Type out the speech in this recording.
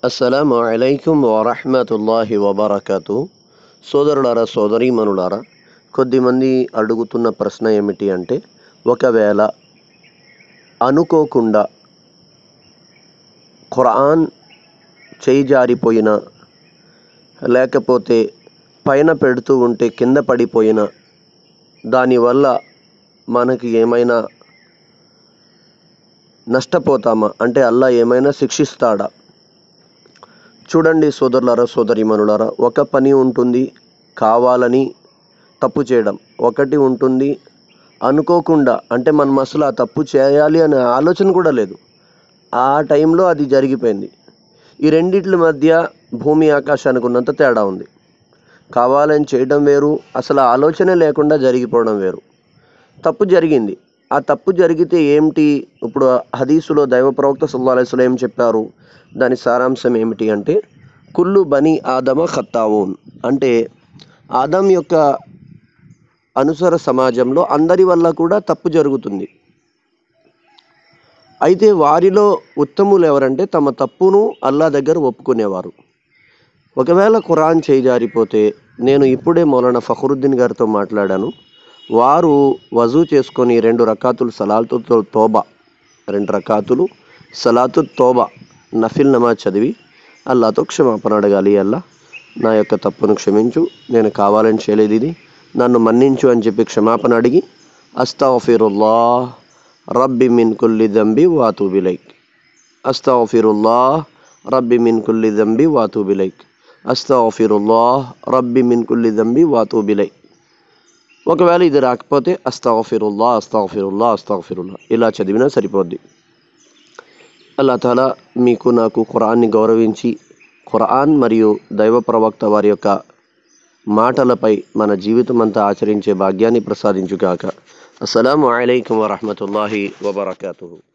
అస్సలాము అలైకుం వరహమతుల్లాహి వబర్కతు సోదరులారా సోదరీమణులారా కొద్దిమంది అడుగుతున్న ప్రశ్న ఏమిటి అంటే ఒకవేళ అనుకోకుండా ఖురాన్ చేయి జారిపోయిన లేకపోతే పైన పెడుతూ ఉంటే కింద పడిపోయిన దానివల్ల మనకి ఏమైనా నష్టపోతామా అంటే అల్లా ఏమైనా శిక్షిస్తాడా చూడండి సోదరులారా సోదరిమనులారా ఒక పని ఉంటుంది కావాలని తప్పు చేయడం ఒకటి ఉంటుంది అనుకోకుండా అంటే మనం అసలు ఆ తప్పు చేయాలి అనే ఆలోచన కూడా లేదు ఆ టైంలో అది జరిగిపోయింది ఈ రెండిట్ల మధ్య భూమి ఆకాశానికి ఉన్నంత తేడా ఉంది కావాలని చేయడం వేరు అసలు ఆలోచనే లేకుండా జరిగిపోవడం వేరు తప్పు జరిగింది ఆ తప్పు జరిగితే ఏమిటి ఇప్పుడు హదీసులో దైవ ప్రవక్త సల్లా అలైస్లో ఏం చెప్పారు దాని సారాంశం ఏమిటి అంటే కుల్లు బని ఆదమ ఖత్తావూన్ అంటే ఆదం యొక్క అనుసర సమాజంలో అందరి వల్ల కూడా తప్పు జరుగుతుంది అయితే వారిలో ఉత్తములు ఎవరంటే తమ తప్పును అల్లా దగ్గర ఒప్పుకునేవారు ఒకవేళ ఖురాన్ చేయి జారిపోతే నేను ఇప్పుడే మౌలానా ఫఖరుద్దీన్ గారితో మాట్లాడాను వారు వజూ చేసుకొని రెండు రకాతులు సలాతు తోబా రెండు రకాతులు సలాతు తోబా నఫిల్ నమాజ్ చదివి అల్లాతో క్షమాపణ అడగాలి అల్లా నా యొక్క తప్పును క్షమించు నేను కావాలని చేయలేదు ఇది నన్ను మన్నించు అని చెప్పి క్షమాపణ అడిగి అస్తాఫిరుల్లా రబ్బి మిన్ కుల్లి దంబి వాతూ బిలైక్ అస్తాఫిరుల్లా రబ్బి మిన్ కుల్లి దంబి వాతూ బిలైక్ అస్తాఫిరుల్లా రబ్బి మిన్ కుల్లి దంబి వాతూ బిలైక్ ఒకవేళ ఇది రాకపోతే అస్తాఫిరుల్లా అస్తాఫిరుల్లా అస్తాఫిరుల్లా ఇలా చదివినా సరిపోద్ది అల్లా తాలా మీకు నాకు ఖురాన్ని గౌరవించి ఖురాన్ మరియు దైవ ప్రవక్త వారి యొక్క మాటలపై మన జీవితం అంతా ఆచరించే భాగ్యాన్ని ప్రసాదించుగాక అస్సలం అయికం వరహమతుల్లాహి వబర్కూ